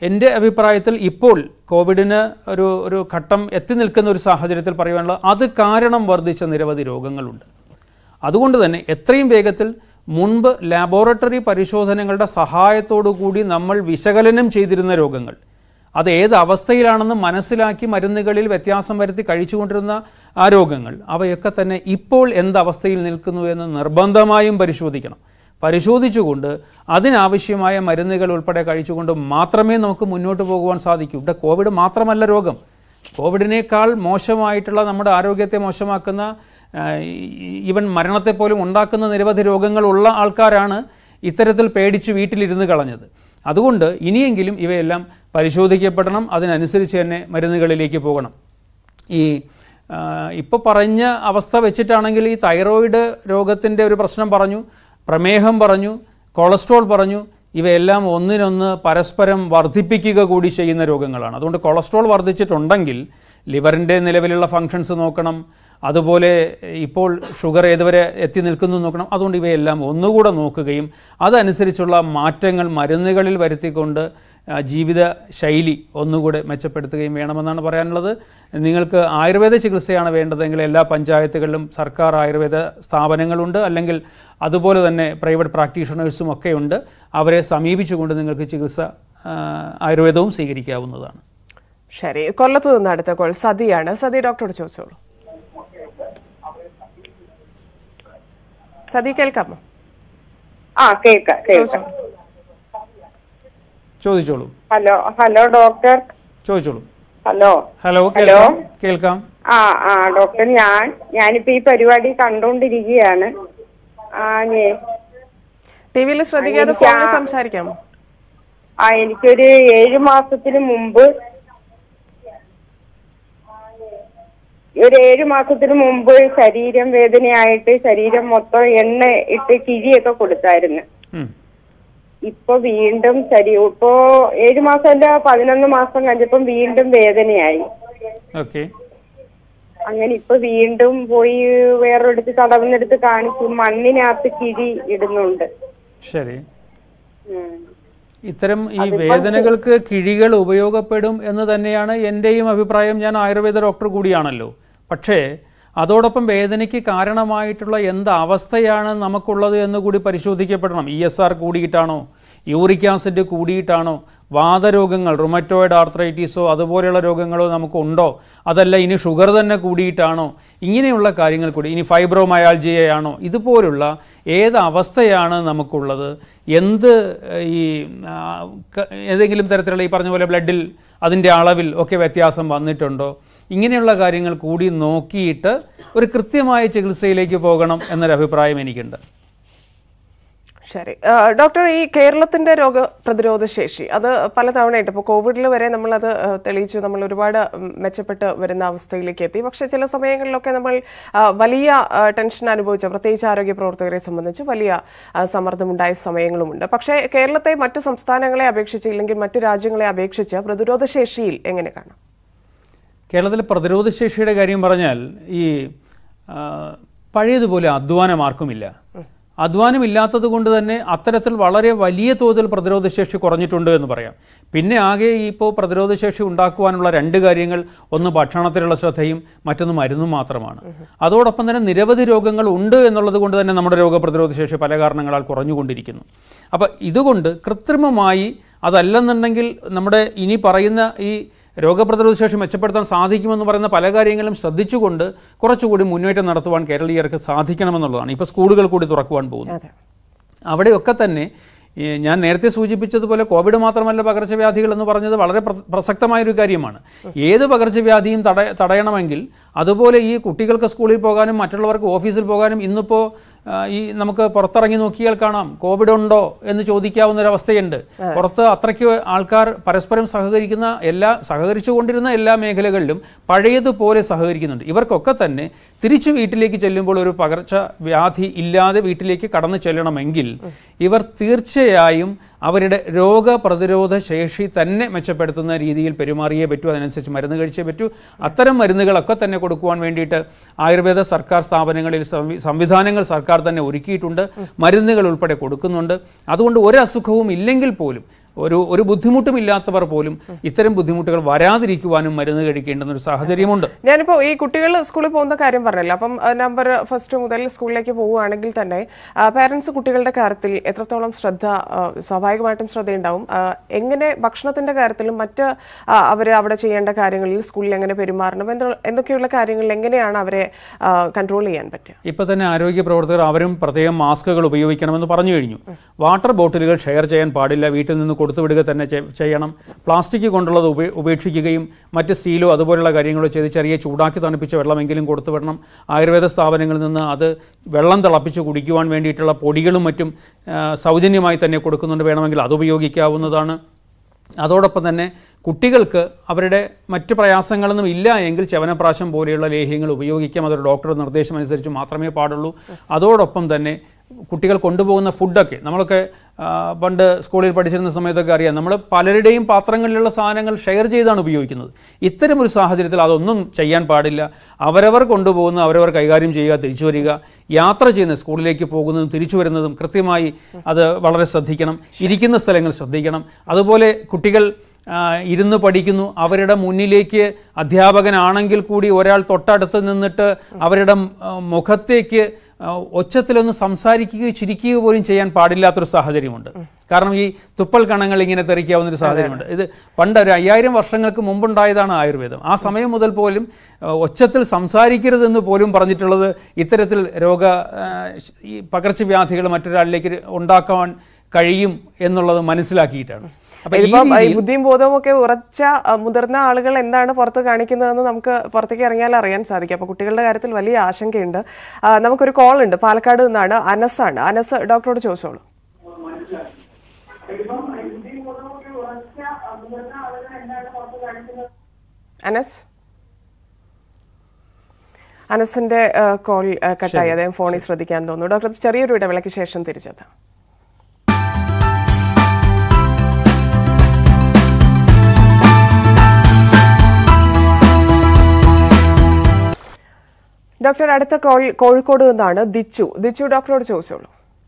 എൻ്റെ അഭിപ്രായത്തിൽ ഇപ്പോൾ കോവിഡിന് ഒരു ഒരു ഘട്ടം എത്തി നിൽക്കുന്ന ഒരു സാഹചര്യത്തിൽ പറയുവാനുള്ള അത് കാരണം വർദ്ധിച്ച നിരവധി രോഗങ്ങളുണ്ട് അതുകൊണ്ട് തന്നെ എത്രയും വേഗത്തിൽ മുൻപ് ലാബോറട്ടറി പരിശോധനകളുടെ സഹായത്തോടു കൂടി നമ്മൾ വിശകലനം ചെയ്തിരുന്ന രോഗങ്ങൾ അത് ഏത് അവസ്ഥയിലാണെന്ന് മനസ്സിലാക്കി മരുന്നുകളിൽ വ്യത്യാസം വരുത്തി കഴിച്ചുകൊണ്ടിരുന്ന ആ രോഗങ്ങൾ അവയൊക്കെ തന്നെ ഇപ്പോൾ എന്ത് അവസ്ഥയിൽ നിൽക്കുന്നു എന്ന് നിർബന്ധമായും പരിശോധിക്കണം പരിശോധിച്ചുകൊണ്ട് അതിനാവശ്യമായ മരുന്നുകൾ ഉൾപ്പെടെ കഴിച്ചുകൊണ്ട് മാത്രമേ നമുക്ക് മുന്നോട്ട് പോകുവാൻ സാധിക്കൂ ഇവിടെ കോവിഡ് മാത്രമല്ല രോഗം കോവിഡിനേക്കാൾ മോശമായിട്ടുള്ള നമ്മുടെ ആരോഗ്യത്തെ മോശമാക്കുന്ന ആ, ഈ- ഈവൻ മരണത്തെ പോലും ഉണ്ടാക്കുന്ന നിരവധി രോഗങ്ങളുള്ള ആൾക്കാരാണ് ഇത്തരത്തിൽ പേടിച്ച് വീട്ടിലിരുന്ന് കളഞ്ഞത് അതുകൊണ്ട് ഇനിയെങ്കിലും ഇവയെല്ലാം പരിശോധിക്കപ്പെടണം അതിനനുസരിച്ച് തന്നെ മരുന്നുകളിലേക്ക് പോകണം ഈ ഇപ്പോൾ പറഞ്ഞ അവസ്ഥ വെച്ചിട്ടാണെങ്കിൽ ഈ തൈറോയിഡ് രോഗത്തിൻ്റെ ഒരു പ്രശ്നം പറഞ്ഞു പ്രമേഹം പറഞ്ഞു കൊളസ്ട്രോൾ പറഞ്ഞു ഇവയെല്ലാം ഒന്നിനൊന്ന് പരസ്പരം വർദ്ധിപ്പിക്കുക കൂടി ചെയ്യുന്ന രോഗങ്ങളാണ് അതുകൊണ്ട് കൊളസ്ട്രോൾ വർദ്ധിച്ചിട്ടുണ്ടെങ്കിൽ ലിവറിൻ്റെ നിലവിലുള്ള ഫങ്ഷൻസ് നോക്കണം അതുപോലെ ഇപ്പോൾ ഷുഗർ ഏതുവരെ എത്തി നിൽക്കുന്നു എന്ന് നോക്കണം അതുകൊണ്ട് ഇവയെല്ലാം ഒന്നുകൂടെ നോക്കുകയും അതനുസരിച്ചുള്ള മാറ്റങ്ങൾ മരുന്നുകളിൽ വരുത്തിക്കൊണ്ട് ആ, ജീവിത ശൈലി ഒന്നുകൂടെ മെച്ചപ്പെടുത്തുകയും വേണമെന്നാണ് പറയാനുള്ളത് നിങ്ങൾക്ക് ആയുർവേദ ചികിത്സയാണ് വേണ്ടതെങ്കിൽ എല്ലാ പഞ്ചായത്തുകളിലും സർക്കാർ ആയുർവേദ സ്ഥാപനങ്ങളുണ്ട് അല്ലെങ്കിൽ അതുപോലെ തന്നെ പ്രൈവറ്റ് പ്രാക്ടീഷണേഴ്സും ഒക്കെ ഉണ്ട് അവരെ സമീപിച്ചുകൊണ്ട് നിങ്ങൾക്ക് ചികിത്സ ആ, ആയുർവേദവും സ്വീകരിക്കാവുന്നതാണ് ശരി കൊല്ലത്ത് നിന്ന് അടുത്ത കോൾ സതിയാണ് സതി ഡോക്ടറോട് ചോദിച്ചോളൂ സതി കേൾക്കാമോ ആ കേൾക്കാം കേൾക്കാം ചോദിച്ചോളൂ ഹലോ ഹലോ ഡോക്ടർ ചോദിച്ചോളൂ ഹലോ ഹലോ ഹലോ. കേൾക്കാം കേൾക്കാം ആ ആ ഡോക്ടർ ഞാൻ ഞാനിപ്പോ ഈ പരിപാടി കണ്ടോണ്ടിരിക്കുകയാണ് ആ ഞേ ടി വിയിൽ ശ്രദ്ധിക്കാതെ എനിക്ക് ഫോണിൽ ആ- സംസാരിക്കാമോ ആ എനിക്കൊരു ഏഴു മാസത്തിന് മുമ്പ് ഒരു ഏഴു മാസത്തിന് മുമ്പ് ശരീരം വേദനയായിട്ട് ശരീരം മൊത്തം എണ്ണ ഇട്ട് കിഴിയൊക്കെ കൊടുത്തായിരുന്നു ഉം. ഇപ്പൊ വീണ്ടും ശരീ ഇപ്പോ ഏഴു മാസമല്ല പതിനൊന്ന് മാസം കഴിഞ്ഞപ്പം വീണ്ടും വേദനയായി ഓക്കെ അങ്ങനെ ഇപ്പൊ വീണ്ടും പോയി വേറൊരിടത്ത് തടവുന്നെടുത്ത് കാണിച്ചു മണ്ണിനകത്ത് കിഴി ഇടുന്നുണ്ട് ശരി ഉം. ഇത്തരം ഈ വേദനകൾക്ക് കിഴികൾ ഉപയോഗപ്പെടും എന്ന് തന്നെയാണ് എൻ്റെയും അഭിപ്രായം ഞാൻ ആയുർവേദ ഡോക്ടർ കൂടിയാണല്ലോ പക്ഷേ അതോടൊപ്പം വേദനയ്ക്ക് കാരണമായിട്ടുള്ള എന്ത് അവസ്ഥയാണ് നമുക്കുള്ളത് എന്ന് കൂടി പരിശോധിക്കപ്പെടണം ഇ എസ് ആർ കൂടിയിട്ടാണോ യൂറിക് ആസിഡ് കൂടിയിട്ടാണോ വാതരോഗങ്ങൾ റുമറ്റോയിഡ് ആർത്രൈറ്റീസോ അതുപോലെയുള്ള രോഗങ്ങളോ നമുക്കുണ്ടോ അതല്ല ഇനി ഷുഗർ തന്നെ കൂടിയിട്ടാണോ ഇങ്ങനെയുള്ള കാര്യങ്ങൾ കൂടി ഇനി ഫൈബ്രോമയാൾജിയയാണോ ഇതുപോലുള്ള ഏത് അവസ്ഥയാണ് നമുക്കുള്ളത് എന്ത് ഏഹ്, ഈ ആ, ക- ഏതെങ്കിലും തരത്തിലുള്ള ഈ പറഞ്ഞ പോലെ ബ്ലഡിൽ അതിൻ്റെ അളവിൽ ഒക്കെ വ്യത്യാസം വന്നിട്ടുണ്ടോ ഇങ്ങനെയുള്ള കാര്യങ്ങൾ കൂടി നോക്കിയിട്ട് ഒരു കൃത്യമായ ചികിത്സയിലേക്ക് പോകണം എന്നൊരു അഭിപ്രായം എനിക്കുണ്ട് ശരി ആ, ഡോക്ടർ ഈ കേരളത്തിന്റെ രോഗപ്രതിരോധ ശേഷി അത് പലതവണയായിട്ട് ഇപ്പോൾ കോവിഡിൽ വരെ നമ്മളത് ആ, തെളിയിച്ചു നമ്മൾ ഒരുപാട് ഉം, മെച്ചപ്പെട്ട് വരുന്ന അവസ്ഥയിലേക്ക് എത്തി പക്ഷേ ചില സമയങ്ങളിലൊക്കെ നമ്മൾ ആ, വലിയ ആ, ടെൻഷൻ അനുഭവിച്ച പ്രത്യേകിച്ച് ആരോഗ്യ പ്രവർത്തകരെ സംബന്ധിച്ച് വലിയ ആ, സമ്മർദ്ദമുണ്ടായ സമയങ്ങളുമുണ്ട് പക്ഷേ കേരളത്തെ മറ്റു സംസ്ഥാനങ്ങളെ അപേക്ഷിച്ച് ഇല്ലെങ്കിൽ മറ്റു രാജ്യങ്ങളെ അപേക്ഷിച്ച് പ്രതിരോധ ശേഷിയിൽ എങ്ങനെ കാണാം കേരളത്തിലെ പ്രതിരോധശേഷിയുടെ കാര്യം പറഞ്ഞാൽ ഈ ആ, പഴയതുപോലെ അധ്വാനം ആർക്കുമില്ല അധ്വാനമില്ലാത്തത് കൊണ്ട് തന്നെ അത്തരത്തിൽ വളരെ വലിയ തോതിൽ പ്രതിരോധശേഷി കുറഞ്ഞിട്ടുണ്ട് എന്ന് പറയാം പിന്നെ ആകെ ഇപ്പോൾ പ്രതിരോധശേഷി ഉണ്ടാക്കുവാനുള്ള രണ്ട് കാര്യങ്ങൾ ഒന്ന് ഭക്ഷണത്തിലുള്ള ശ്രദ്ധയും മറ്റൊന്ന് മരുന്നും മാത്രമാണ് അതോടൊപ്പം തന്നെ നിരവധി രോഗങ്ങൾ ഉണ്ട് എന്നുള്ളത് കൊണ്ട് തന്നെ നമ്മുടെ രോഗപ്രതിരോധശേഷി പല കാരണങ്ങളാൽ കുറഞ്ഞുകൊണ്ടിരിക്കുന്നു അപ്പോൾ ഇതുകൊണ്ട് കൃത്രിമമായി അതല്ലെന്നുണ്ടെങ്കിൽ നമ്മുടെ ഇനി പറയുന്ന ഈ രോഗപ്രതിരോധ ശേഷി മെച്ചപ്പെടുത്താൻ സാധിക്കുമെന്ന് പറയുന്ന പല കാര്യങ്ങളും ശ്രദ്ധിച്ചുകൊണ്ട് കുറച്ചുകൂടി മുന്നേറ്റം നടത്തുവാൻ കേരളീയർക്ക് സാധിക്കണമെന്നുള്ളതാണ് ഇപ്പോൾ സ്കൂളുകൾ കൂടി തുറക്കുവാൻ പോകുന്നു അതെ അവിടെയൊക്കെ തന്നെ ഈ ഞാൻ നേരത്തെ സൂചിപ്പിച്ചതുപോലെ കോവിഡ് മാത്രമല്ല പകർച്ചവ്യാധികൾ എന്ന് പറഞ്ഞത് വളരെ പ്ര- പ്രസക്തമായൊരു കാര്യമാണ് ഏത് പകർച്ചവ്യാധിയും തട തടയണമെങ്കിൽ അതുപോലെ ഈ കുട്ടികൾക്ക് സ്കൂളിൽ പോകാനും മറ്റുള്ളവർക്ക് ഓഫീസിൽ പോകാനും ഇന്നിപ്പോൾ ആ, ഈ നമുക്ക് പുറത്തിറങ്ങി നോക്കിയാൽ കാണാം കോവിഡ് ഉണ്ടോ എന്ന് ചോദിക്കാവുന്ന ഒരു അവസ്ഥയുണ്ട് പുറത്ത് അത്രയ്ക്ക് ആൾക്കാർ പരസ്പരം സഹകരിക്കുന്ന എല്ലാ സഹകരിച്ചുകൊണ്ടിരുന്ന എല്ലാ മേഖലകളിലും പഴയതുപോലെ സഹകരിക്കുന്നുണ്ട് ഇവർക്കൊക്കെ തന്നെ തിരിച്ചു വീട്ടിലേക്ക് ചെല്ലുമ്പോൾ ഒരു പകർച്ച വ്യാധി ഇല്ലാതെ വീട്ടിലേക്ക് കടന്നു ചെല്ലണമെങ്കിൽ ഇവർ തീർച്ചയായും അവരുടെ രോഗപ്രതിരോധ ശേഷി തന്നെ മെച്ചപ്പെടുത്തുന്ന രീതിയിൽ പെരുമാറിയേ പറ്റൂ അതിനനുസരിച്ച് മരുന്ന് കഴിച്ചേ പറ്റൂ അത്തരം മരുന്നുകളൊക്കെ തന്നെ കൊടുക്കുവാൻ വേണ്ടിയിട്ട് ആയുർവേദ സർക്കാർ സ്ഥാപനങ്ങളിൽ സംവി- സംവിധാനങ്ങൾ സർക്കാർ തന്നെ ഒരുക്കിയിട്ടുണ്ട് മരുന്നുകൾ ഉൾപ്പെടെ കൊടുക്കുന്നുണ്ട് അതുകൊണ്ട് ഒരു അസുഖവും ഇല്ലെങ്കിൽ പോലും ഒരു ഒരു ബുദ്ധിമുട്ടുമില്ലാത്തവർ പോലും ഇത്തരം ബുദ്ധിമുട്ടുകൾ വരാതിരിക്കുവാനും മരുന്ന് കഴിക്കേണ്ടുന്ന ഒരു സാഹചര്യമുണ്ട് ഞാനിപ്പോ ഈ കുട്ടികൾ സ്കൂളിൽ പോകുന്ന കാര്യം പറഞ്ഞല്ലോ അപ്പം ആ, നമ്പർ ഫസ്റ്റ് മുതൽ സ്കൂളിലേക്ക് പോവുകയാണെങ്കിൽ തന്നെ പേരൻസ് കുട്ടികളുടെ കാര്യത്തിൽ എത്രത്തോളം ശ്രദ്ധ ആ, സ്വാഭാവികമായിട്ടും ശ്രദ്ധയുണ്ടാവും ആ, എങ്ങനെ ഭക്ഷണത്തിന്റെ കാര്യത്തിലും മറ്റ് അവർ അവിടെ ചെയ്യേണ്ട കാര്യങ്ങളിൽ സ്കൂളിൽ എങ്ങനെ പെരുമാറണം എന്ത- എന്തൊക്കെയുള്ള കാര്യങ്ങളിൽ എങ്ങനെയാണ് അവരെ കൺട്രോൾ ചെയ്യാൻ പറ്റുക ഇപ്പോൾ തന്നെ ആരോഗ്യ പ്രവർത്തകർ അവരും പ്രത്യേകം മാസ്കുകൾ ഉപയോഗിക്കണമെന്ന് പറഞ്ഞു കഴിഞ്ഞു വാട്ടർ ബോട്ടിലുകൾ ഷെയർ ചെയ്യാൻ പാടില്ല വീട്ടിൽ നിന്ന് കൊടുത്തുവിടുക തന്നെ ചെ- ചെയ്യണം പ്ലാസ്റ്റിക് കൊണ്ടുള്ളത് ഉപേ ഉപേക്ഷിക്കുകയും മറ്റ് സ്റ്റീലോ അതുപോലുള്ള കാര്യങ്ങളോ ചെയ്ത് ചെറിയ ചൂടാക്കി തണുപ്പിച്ച വെള്ളമെങ്കിലും കൊടുത്തുവിടണം ആയുർവേദ സ്ഥാപനങ്ങളിൽ നിന്ന് അത് വെള്ളം തിളപ്പിച്ച് കുടിക്കുവാൻ വേണ്ടിയിട്ടുള്ള പൊടികളും മറ്റും ആ, സൗജന്യമായി തന്നെ കൊടുക്കുന്നുണ്ട് വേണമെങ്കിൽ അത് ഉപയോഗിക്കാവുന്നതാണ് അതോടൊപ്പം തന്നെ കുട്ടികൾക്ക് അവരുടെ മറ്റ് പ്രയാസങ്ങളൊന്നും ഇല്ല എങ്കിൽ ചവനപ്രാശം പോലെയുള്ള ലേഹ്യങ്ങൾ ഉപയോഗിക്കാം അതൊരു ഡോക്ടറുടെ നിർദ്ദേശം അനുസരിച്ച് മാത്രമേ പാടുള്ളൂ അതോടൊപ്പം തന്നെ കുട്ടികൾ കൊണ്ടുപോകുന്ന ഫുഡൊക്കെ നമ്മളൊക്കെ ആ, പണ്ട് സ്കൂളിൽ പഠിച്ചിരുന്ന സമയത്തൊക്കെ അറിയാം നമ്മൾ പലരുടെയും പാത്രങ്ങളിലുള്ള സാധനങ്ങൾ ഷെയർ ചെയ്താണ് ഉപയോഗിക്കുന്നത് ഇത്തരം ഒരു സാഹചര്യത്തിൽ അതൊന്നും ചെയ്യാൻ പാടില്ല അവരവർ കൊണ്ടുപോകുന്ന അവരവർ കൈകാര്യം ചെയ്യുക തിരിച്ചു വരിക യാത്ര ചെയ്യുന്ന സ്കൂളിലേക്ക് പോകുന്നതും തിരിച്ചു വരുന്നതും കൃത്യമായി അത് വളരെ ശ്രദ്ധിക്കണം ഇരിക്കുന്ന സ്ഥലങ്ങൾ ശ്രദ്ധിക്കണം അതുപോലെ കുട്ടികൾ ആ, ഇരുന്ന് പഠിക്കുന്നു അവരുടെ മുന്നിലേക്ക് അധ്യാപകനാണെങ്കിൽ കൂടി ഒരാൾ തൊട്ടടുത്ത് നിന്നിട്ട് അവരുടെ ആ, മുഖത്തേക്ക് ആ, ഒച്ചത്തിലൊന്ന് സംസാരിക്കുകയോ ചിരിക്കുകയോ പോലും ചെയ്യാൻ പാടില്ലാത്തൊരു സാഹചര്യമുണ്ട് കാരണം ഈ തുപ്പൽ കണങ്ങൾ ഇങ്ങനെ തെറിക്കാവുന്ന ഒരു സാഹചര്യമുണ്ട് ഇത് പണ്ട് ഒരു അയ്യായിരം വർഷങ്ങൾക്ക് മുമ്പുണ്ടായതാണ് ആയുർവേദം ആ സമയം മുതൽ പോലും ആ, ഒച്ചത്തിൽ സംസാരിക്കരുതെന്ന് പോലും പറഞ്ഞിട്ടുള്ളത് ഇത്തരത്തിൽ രോഗ ആ, ഈ പകർച്ചവ്യാധികൾ മറ്റൊരാളിലേക്ക് ഉണ്ടാക്കാൻ കഴിയും എന്നുള്ളത് മനസ്സിലാക്കിയിട്ടാണ് അപ്പൊ ഈ ഇതിപ്പം ഈ രീതിയിൽ ബുദ്ധിയും ബോധവും ഒക്കെ ഉറച്ച ആ, മുതിർന്ന ആളുകൾ എന്താണ് പുറത്ത് കാണിക്കുന്നതെന്ന് നമുക്ക് പുറത്തേക്ക് ഇറങ്ങിയാൽ അറിയാൻ സാധിക്കും അപ്പൊ കുട്ടികളുടെ കാര്യത്തിൽ വലിയ ആശങ്കയുണ്ട് ആ, നമുക്കൊരു കോൾ ഉണ്ട് പാലക്കാട് നിന്നാണ് അനസാണ് അനസ് ഡോക്ടറോട് ചോദിച്ചോളൂ അനസ് അനസിന്റെ ആ, കോൾ ആ, കട്ടായി അദ്ദേഹം ഫോണിൽ ശ്രദ്ധിക്കാൻ തോന്നുന്നു ഡോക്ടർ ചെറിയൊരു ഇടവേളയ്ക്ക് ശേഷം തിരിച്ചെത്താം ഡോക്ടർ അടുത്ത കോൾ കോഴിക്കോട് നിന്നാണ് ദിച്ചു ദിച്ചു ഡോക്ടറോട് ചോദിച്ചോളൂ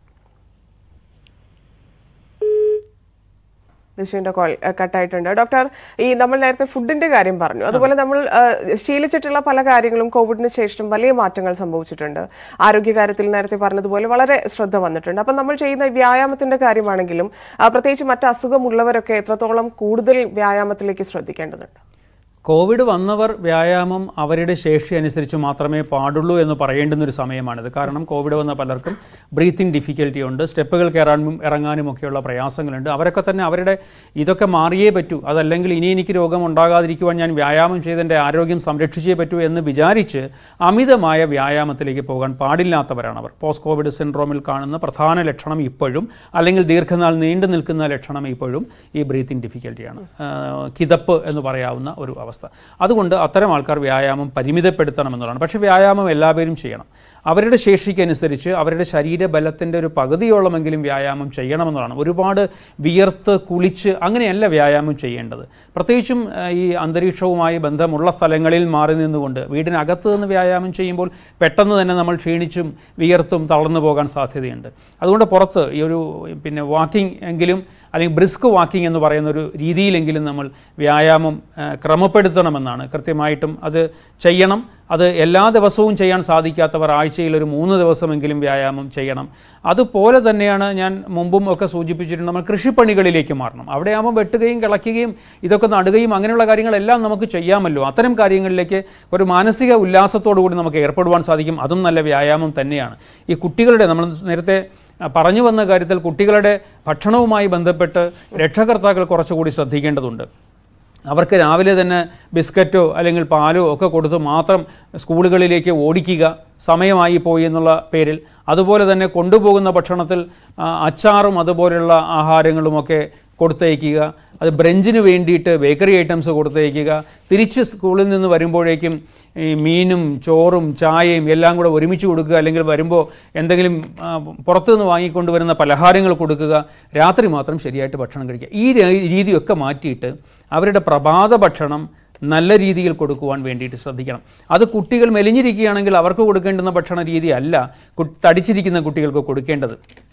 ദിശുവിന്റെ കോൾ അഹ്, കട്ടായിട്ടുണ്ട് ഡോക്ടർ ഈ നമ്മൾ നേരത്തെ ഫുഡിന്റെ കാര്യം പറഞ്ഞു അതുപോലെ നമ്മൾ അഹ്, ശീലിച്ചിട്ടുള്ള പല കാര്യങ്ങളും കോവിഡിന് ശേഷം വലിയ മാറ്റങ്ങൾ സംഭവിച്ചിട്ടുണ്ട് ആരോഗ്യകാര്യത്തിൽ നേരത്തെ പറഞ്ഞതുപോലെ വളരെ ശ്രദ്ധ വന്നിട്ടുണ്ട് അപ്പം നമ്മൾ ചെയ്യുന്ന ഈ വ്യായാമത്തിന്റെ കാര്യമാണെങ്കിലും അഹ്, പ്രത്യേകിച്ച് മറ്റ് അസുഖമുള്ളവരൊക്കെ എത്രത്തോളം കൂടുതൽ വ്യായാമത്തിലേക്ക് ശ്രദ്ധിക്കേണ്ടതുണ്ട് കോവിഡ് വന്നവർ വ്യായാമം അവരുടെ ശേഷി അനുസരിച്ച് മാത്രമേ പാടുള്ളൂ എന്ന് പറയേണ്ടുന്ന ഒരു സമയമാണിത് കാരണം കോവിഡ് വന്ന പലർക്കും ബ്രീത്തിങ് ഡിഫിക്കൽറ്റി ഉണ്ട് സ്റ്റെപ്പുകൾ കയറാനും ഇറങ്ങാനും ഒക്കെയുള്ള പ്രയാസങ്ങളുണ്ട് അവരൊക്കെ തന്നെ അവരുടെ ഇതൊക്കെ മാറിയേ പറ്റൂ അതല്ലെങ്കിൽ ഇനി എനിക്ക് രോഗം ഉണ്ടാകാതിരിക്കുവാൻ ഞാൻ വ്യായാമം ചെയ്ത് എൻ്റെ ആരോഗ്യം സംരക്ഷിച്ചേ പറ്റൂ എന്ന് വിചാരിച്ച് അമിതമായ വ്യായാമത്തിലേക്ക് പോകാൻ പാടില്ലാത്തവരാണ് അവർ പോസ്റ്റ് കോവിഡ് സിൻഡ്രോമിൽ കാണുന്ന പ്രധാന ലക്ഷണം ഇപ്പോഴും അല്ലെങ്കിൽ ദീർഘനാൾ നീണ്ടു നിൽക്കുന്ന ലക്ഷണം ഇപ്പോഴും ഈ ബ്രീത്തിങ് ഡിഫിക്കൽറ്റിയാണ് ആഹ് കിതപ്പ് എന്ന് പറയാവുന്ന ഒരു അവസ്ഥ അതുകൊണ്ട് അത്തരം ആൾക്കാർ വ്യായാമം പരിമിതപ്പെടുത്തണമെന്നുള്ളതാണ് പക്ഷേ വ്യായാമം എല്ലാവരും ചെയ്യണം അവരുടെ ശേഷിക്കനുസരിച്ച് അവരുടെ ശരീരബലത്തിൻ്റെ ഒരു പകുതിയോളമെങ്കിലും വ്യായാമം ചെയ്യണമെന്നുള്ളതാണ് ഒരുപാട് വിയർത്ത് കുളിച്ച് അങ്ങനെയല്ല വ്യായാമം ചെയ്യേണ്ടത് പ്രത്യേകിച്ചും ആഹ് ഈ അന്തരീക്ഷവുമായി ബന്ധമുള്ള സ്ഥലങ്ങളിൽ മാറി നിന്നുകൊണ്ട് വീടിനകത്ത് നിന്ന് വ്യായാമം ചെയ്യുമ്പോൾ പെട്ടെന്ന് തന്നെ നമ്മൾ ക്ഷീണിച്ചും വിയർത്തും തളർന്നു പോകാൻ സാധ്യതയുണ്ട് അതുകൊണ്ട് പുറത്ത് ഈ ഒരു പിന്നെ വാക്കിംഗ് എങ്കിലും അല്ലെങ്കിൽ ബ്രിസ്ക് വാക്കിംഗ് എന്ന് പറയുന്ന ഒരു രീതിയിലെങ്കിലും നമ്മൾ വ്യായാമം ആ, ക്രമപ്പെടുത്തണമെന്നാണ് കൃത്യമായിട്ടും അത് ചെയ്യണം അത് എല്ലാ ദിവസവും ചെയ്യാൻ സാധിക്കാത്തവർ ആഴ്ചയിൽ ഒരു മൂന്ന് ദിവസമെങ്കിലും വ്യായാമം ചെയ്യണം അതുപോലെ തന്നെയാണ് ഞാൻ മുമ്പും ഒക്കെ സൂചിപ്പിച്ചിട്ടുണ്ട് നമ്മൾ കൃഷിപ്പണികളിലേക്ക് മാറണം അവിടെയാകുമ്പോൾ വെട്ടുകയും കിളയ്ക്കുകയും ഇതൊക്കെ നടുകയും അങ്ങനെയുള്ള കാര്യങ്ങളെല്ലാം നമുക്ക് ചെയ്യാമല്ലോ അത്തരം കാര്യങ്ങളിലേക്ക് ഒരു മാനസിക ഉല്ലാസത്തോടു കൂടി നമുക്ക് ഏർപ്പെടുവാൻ സാധിക്കും അതും നല്ല വ്യായാമം തന്നെയാണ് ഈ കുട്ടികളുടെ നമ്മൾ നേരത്തെ ആ, പറഞ്ഞു വന്ന കാര്യത്തിൽ കുട്ടികളുടെ ഭക്ഷണവുമായി ബന്ധപ്പെട്ട് രക്ഷകർത്താക്കൾ കുറച്ചുകൂടി ശ്രദ്ധിക്കേണ്ടതുണ്ട് അവർക്ക് രാവിലെ തന്നെ ബിസ്ക്കറ്റോ അല്ലെങ്കിൽ പാലോ ഒക്കെ കൊടുത്ത് മാത്രം സ്കൂളുകളിലേക്ക് ഓടിക്കുക സമയമായി പോയി എന്നുള്ള പേരിൽ അതുപോലെ തന്നെ കൊണ്ടുപോകുന്ന ഭക്ഷണത്തിൽ ആ, അച്ചാറും അതുപോലുള്ള ആഹാരങ്ങളുമൊക്കെ കൊടുത്തയക്കുക അത് ബ്രഞ്ചിന് വേണ്ടിയിട്ട് ബേക്കറി ഐറ്റംസ് കൊടുത്തയക്കുക തിരിച്ച് സ്കൂളിൽ നിന്ന് വരുമ്പോഴേക്കും ഈ മീനും ചോറും ചായയും എല്ലാം കൂടെ ഒരുമിച്ച് കൊടുക്കുക അല്ലെങ്കിൽ വരുമ്പോൾ എന്തെങ്കിലും ആ, പുറത്തു നിന്ന് വാങ്ങിക്കൊണ്ടുവരുന്ന പലഹാരങ്ങൾ കൊടുക്കുക രാത്രി മാത്രം ശരിയായിട്ട് ഭക്ഷണം കഴിക്കുക ഈ രീ- രീതിയൊക്കെ മാറ്റിയിട്ട് അവരുടെ പ്രഭാത ഭക്ഷണം നല്ല രീതിയിൽ കൊടുക്കുവാൻ വേണ്ടിയിട്ട് ശ്രദ്ധിക്കണം അത് കുട്ടികൾ മെലിഞ്ഞിരിക്കുകയാണെങ്കിൽ അവർക്ക് കൊടുക്കേണ്ടുന്ന ഭക്ഷണ രീതി അല്ല കു- തടിച്ചിരിക്കുന്ന കുട്ടികൾക്ക് കൊടുക്കേണ്ടത്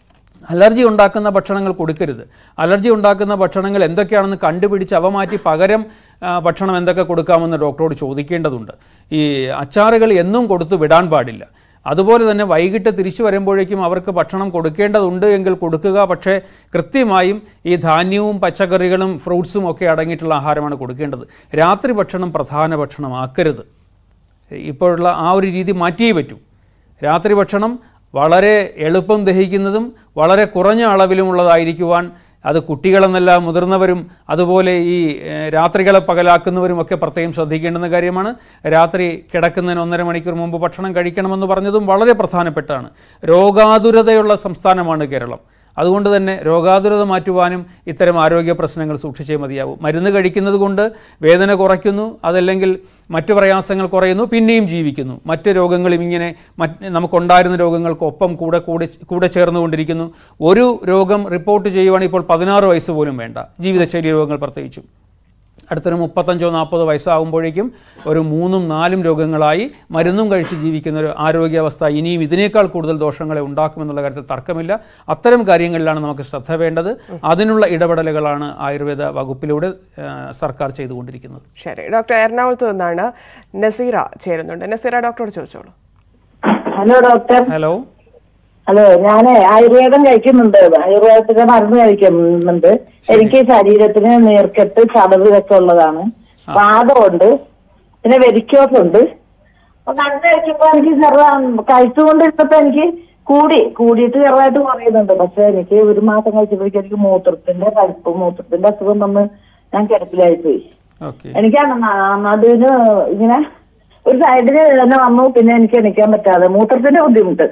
അലർജി ഉണ്ടാക്കുന്ന ഭക്ഷണങ്ങൾ കൊടുക്കരുത് അലർജി ഉണ്ടാക്കുന്ന ഭക്ഷണങ്ങൾ എന്തൊക്കെയാണെന്ന് കണ്ടുപിടിച്ച് അവ മാറ്റി പകരം ആ, ഭക്ഷണം എന്തൊക്കെ കൊടുക്കാമെന്ന് ഡോക്ടറോട് ചോദിക്കേണ്ടതുണ്ട് ഈ അച്ചാറുകൾ എന്നും കൊടുത്തു വിടാൻ പാടില്ല അതുപോലെ തന്നെ വൈകിട്ട് തിരിച്ചു വരുമ്പോഴേക്കും അവർക്ക് ഭക്ഷണം കൊടുക്കേണ്ടതുണ്ട് എങ്കിൽ കൊടുക്കുക പക്ഷേ കൃത്യമായും ഈ ധാന്യവും പച്ചക്കറികളും ഫ്രൂട്ട്സും ഒക്കെ അടങ്ങിയിട്ടുള്ള ആഹാരമാണ് കൊടുക്കേണ്ടത് രാത്രി ഭക്ഷണം പ്രധാന ഭക്ഷണമാക്കരുത് ഇപ്പോഴുള്ള ആ ഒരു രീതി മാറ്റിയേ പറ്റൂ രാത്രി ഭക്ഷണം വളരെ എളുപ്പം ദഹിക്കുന്നതും വളരെ കുറഞ്ഞ അളവിലുമുള്ളതായിരിക്കുവാൻ അത് കുട്ടികളെന്നല്ല മുതിർന്നവരും അതുപോലെ ഈ ഏഹ്, രാത്രികളെ പകലാക്കുന്നവരും ഒക്കെ പ്രത്യേകം ശ്രദ്ധിക്കേണ്ടുന്ന കാര്യമാണ് രാത്രി കിടക്കുന്നതിന് ഒന്നര മണിക്കൂർ മുമ്പ് ഭക്ഷണം കഴിക്കണമെന്ന് പറഞ്ഞതും വളരെ പ്രധാനപ്പെട്ടാണ് രോഗാതുരതയുള്ള സംസ്ഥാനമാണ് കേരളം അതുകൊണ്ട് തന്നെ രോഗാതുരത മാറ്റുവാനും ഇത്തരം ആരോഗ്യ പ്രശ്നങ്ങൾ സൂക്ഷിച്ചേ മതിയാവും മരുന്ന് കഴിക്കുന്നത് കൊണ്ട് വേദന കുറയ്ക്കുന്നു അതല്ലെങ്കിൽ മറ്റു പ്രയാസങ്ങൾ കുറയുന്നു പിന്നെയും ജീവിക്കുന്നു മറ്റ് രോഗങ്ങളും ഇങ്ങനെ മറ്റ് നമുക്കുണ്ടായിരുന്ന രോഗങ്ങൾക്കൊപ്പം കൂടെ കൂടെ കൂടെ ചേർന്നുകൊണ്ടിരിക്കുന്നു ഒരു രോഗം റിപ്പോർട്ട് ചെയ്യുവാണെങ്കിൽ ഇപ്പോൾ പതിനാറ് വയസ്സ് പോലും വേണ്ട ജീവിതശൈലി രോഗങ്ങൾ പ്രത്യേകിച്ചും അടുത്തൊരു മുപ്പത്തഞ്ചോ നാൽപ്പതോ വയസ്സാകുമ്പോഴേക്കും ഒരു മൂന്നും നാലും രോഗങ്ങളായി മരുന്നും കഴിച്ച് ജീവിക്കുന്ന ഒരു ആരോഗ്യാവസ്ഥ ഇനിയും ഇതിനേക്കാൾ കൂടുതൽ ദോഷങ്ങളെ ഉണ്ടാക്കുമെന്നുള്ള കാര്യത്തിൽ തർക്കമില്ല അത്തരം കാര്യങ്ങളിലാണ് നമുക്ക് ശ്രദ്ധ വേണ്ടത് അതിനുള്ള ഇടപെടലുകളാണ് ആയുർവേദ വകുപ്പിലൂടെ ആ, സർക്കാർ ചെയ്തുകൊണ്ടിരിക്കുന്നത് ശരി ഡോക്ടർ എറണാകുളത്ത് നിന്നാണ് നസീറ ചേരുന്നുണ്ട് നസീറ ഡോക്ടറോട് ചോദിച്ചോളൂ ഹലോ ഡോക്ടർ ഹലോ ഹലോ ഞാൻ ആയുർവേദം കഴിക്കുന്നുണ്ട് ആയുർവേദത്തിന്റെ മരുന്ന് കഴിക്കുന്നുണ്ട് എനിക്ക് ശരീരത്തിന് നീർക്കെട്ട് ചടവ് ഇതൊക്കെ ഉള്ളതാണ് വാദമുണ്ട് പിന്നെ വെരിക്കോസ് ഉണ്ട് അപ്പൊ മരുന്ന് കഴിക്കുമ്പോ എനിക്ക് ചെറുതാ കഴിച്ചുകൊണ്ടിരുന്നപ്പോ എനിക്ക് കൂടി കൂടിയിട്ട് ചെറുതായിട്ട് കുറയുന്നുണ്ട് പക്ഷെ എനിക്ക് ഒരു മാസം കഴിച്ചപ്പോഴേക്കും എനിക്ക് മൂത്രത്തിന്റെ കഴുപ്പ് മൂത്രത്തിന്റെ അസുഖം വന്ന് ഞാൻ കിടപ്പിലായി പോയി ഓക്കെ എനിക്കാണ് നടുവിന് ഇങ്ങനെ ഒരു സൈഡിന് തന്നെ വന്നു പിന്നെ എനിക്ക് എണിക്കാൻ പറ്റാതെ മൂത്രത്തിന്റെ ബുദ്ധിമുട്ട്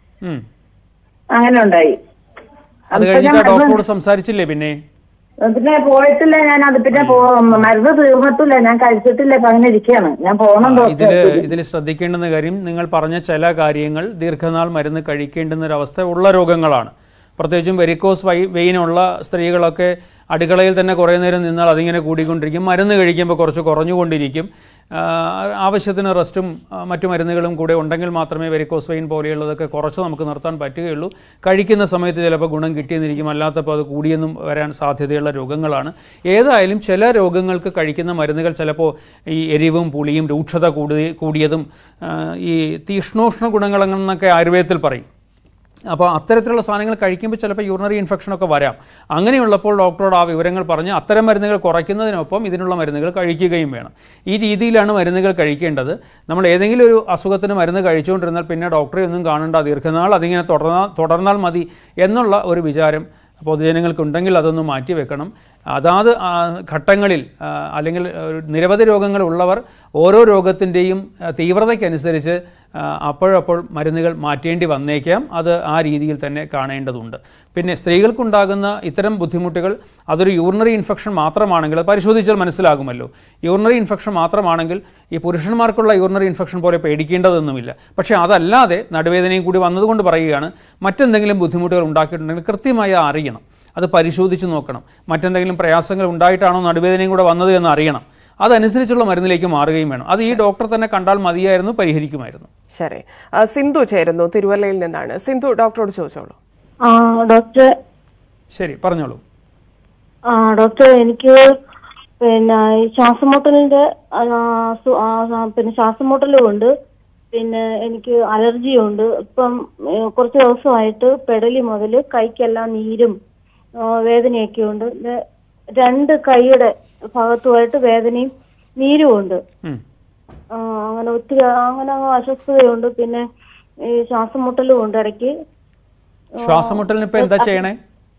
അങ്ങനെ ഉണ്ടായി അത് അപ്പൊ കഴിഞ്ഞിട്ട് ഞാൻ ആ ഡോക്ടറോട് സംസാരിച്ചില്ലേ പിന്നെ പിന്നെ പോയിട്ടില്ല ഞാൻ അത് പിന്നെ പോ മരുന്ന് തീർന്നിട്ടില്ല ഞാൻ കഴിച്ചിട്ടില്ല ഇപ്പൊ അങ്ങനെ ഇരിക്കുകയാണ് ഞാൻ പോണം ഇതിൽ ഡോക്ടർ ഇതിൽ ശ്രദ്ധിക്കേണ്ടുന്ന കാര്യം നിങ്ങൾ പറഞ്ഞ ചില കാര്യങ്ങൾ ദീർഘനാൾ മരുന്ന് കഴിക്കേണ്ടുന്ന ഒരു അവസ്ഥ ഉള്ള രോഗങ്ങളാണ് പ്രത്യേകിച്ചും വെരിക്കോസ് വൈ വെയിനുള്ള സ്ത്രീകളൊക്കെ അടുക്കളയിൽ തന്നെ കുറേ നേരം നിന്നാൽ അതിങ്ങനെ കൂടിക്കൊണ്ടിരിക്കും മരുന്ന് കഴിക്കുമ്പോൾ കുറച്ച് കുറഞ്ഞുകൊണ്ടിരിക്കും ആ, ആവശ്യത്തിന് റെസ്റ്റും ആ, മറ്റു മരുന്നുകളും കൂടെ ഉണ്ടെങ്കിൽ മാത്രമേ വെരിക്കോസ് വെയിൻ പോലെയുള്ളതൊക്കെ കുറച്ച് നമുക്ക് നിർത്താൻ പറ്റുകയുള്ളൂ കഴിക്കുന്ന സമയത്ത് ചിലപ്പോൾ ഗുണം കിട്ടിയെന്നിരിക്കും അല്ലാത്തപ്പോൾ അത് കൂടിയെന്നും വരാൻ സാധ്യതയുള്ള രോഗങ്ങളാണ് ഏതായാലും ചില രോഗങ്ങൾക്ക് കഴിക്കുന്ന മരുന്നുകൾ ചിലപ്പോൾ ഈ എരിവും പുളിയും രൂക്ഷത കൂടി കൂടിയതും ആ, ഈ തീക്ഷ്ണോഷ്ണ ഗുണങ്ങളെന്നൊക്കെ ആയുർവേദത്തിൽ പറയും അപ്പോൾ അത്തരത്തിലുള്ള സാധനങ്ങൾ കഴിക്കുമ്പോൾ ചിലപ്പോൾ യൂറിനറി ഇൻഫെക്ഷനൊക്കെ വരാം അങ്ങനെയുള്ളപ്പോൾ ഡോക്ടറോട് ആ വിവരങ്ങൾ പറഞ്ഞ് അത്തരം മരുന്നുകൾ കുറയ്ക്കുന്നതിനൊപ്പം ഇതിനുള്ള മരുന്നുകൾ കഴിക്കുകയും വേണം ഈ രീതിയിലാണ് മരുന്നുകൾ കഴിക്കേണ്ടത് നമ്മൾ ഏതെങ്കിലും ഒരു അസുഖത്തിന് മരുന്ന് കഴിച്ചുകൊണ്ടിരുന്നാൽ പിന്നെ ഡോക്ടറെ ഒന്നും കാണേണ്ട ദീർഘനാൾ അതിങ്ങനെ തുടർന്നാൽ തുടർന്നാൽ മതി എന്നുള്ള ഒരു വിചാരം പൊതുജനങ്ങൾക്കുണ്ടെങ്കിൽ അതൊന്ന് മാറ്റി വെക്കണം അതാത് ആ, ഘട്ടങ്ങളിൽ ആ, അല്ലെങ്കിൽ ഒരു നിരവധി രോഗങ്ങൾ ഉള്ളവർ ഓരോ രോഗത്തിൻ്റെയും തീവ്രതയ്ക്കനുസരിച്ച് ആ, അപ്പോഴപ്പോൾ മരുന്നുകൾ മാറ്റേണ്ടി വന്നേക്കാം അത് ആ രീതിയിൽ തന്നെ കാണേണ്ടതുണ്ട് പിന്നെ സ്ത്രീകൾക്കുണ്ടാകുന്ന ഇത്തരം ബുദ്ധിമുട്ടുകൾ അതൊരു യൂറിനറി ഇൻഫെക്ഷൻ മാത്രമാണെങ്കിൽ അത് പരിശോധിച്ചാൽ മനസ്സിലാകുമല്ലോ യൂറിനറി ഇൻഫെക്ഷൻ മാത്രമാണെങ്കിൽ ഈ പുരുഷന്മാർക്കുള്ള യൂറിനറി ഇൻഫെക്ഷൻ പോലെ പേടിക്കേണ്ടതൊന്നുമില്ല പക്ഷേ അതല്ലാതെ നടുവേദനയും കൂടി വന്നതുകൊണ്ട് പറയുകയാണ് മറ്റെന്തെങ്കിലും ബുദ്ധിമുട്ടുകൾ ഉണ്ടാക്കിയിട്ടുണ്ടെങ്കിൽ കൃത്യമായി അറിയണം അത് പരിശോധിച്ച് നോക്കണം മറ്റെന്തെങ്കിലും പ്രയാസങ്ങൾ ഉണ്ടായിട്ടാണോ നടുവേദനയും കൂടെ വന്നത് എന്ന് അറിയണം അതനുസരിച്ചുള്ള മരുന്നിലേക്ക് മാറുകയും വേണം അത് ഈ ഡോക്ടർ തന്നെ കണ്ടാൽ മതിയായിരുന്നു പരിഹരിക്കുമായിരുന്നു ശരി ആ, സിന്ധു ചേരുന്നു തിരുവല്ലയിൽ നിന്നാണ് സിന്ധു ഡോക്ടറോട് ചോദിച്ചോളൂ ആ ഡോക്ടർ ശരി പറഞ്ഞോളൂ ആ ഡോക്ടർ എനിക്ക് പിന്നെ ഈ ശ്വാസമുട്ടലിന്റെ ആ, സു- ആ, ആ, പിന്നെ ശ്വാസമുട്ടലും ഉണ്ട് പിന്നെ എനിക്ക് അലർജിയും ഉണ്ട് ഇപ്പം ഏ, കുറച്ച് ദിവസമായിട്ട് പെടലി മുതൽ കൈക്കെല്ലാം നീരും ആ, വേദനയൊക്കെ ഉണ്ട് പിന്നെ രണ്ട് കൈയുടെ ഭാഗത്തുമായിട്ട് വേദനയും നീരും ഉണ്ട് ഉം. ആ, അങ്ങനെ ഒത്തിരി അങ്ങനെ അങ്ങ് അസ്വസ്ഥതയുണ്ട് പിന്നെ ഈ ശ്വാസമുട്ടലും ഉണ്ട് ഇടയ്ക്ക് ശ്വാസമുട്ടലിന് ഇപ്പൊ എന്താ ചെയ്യണേ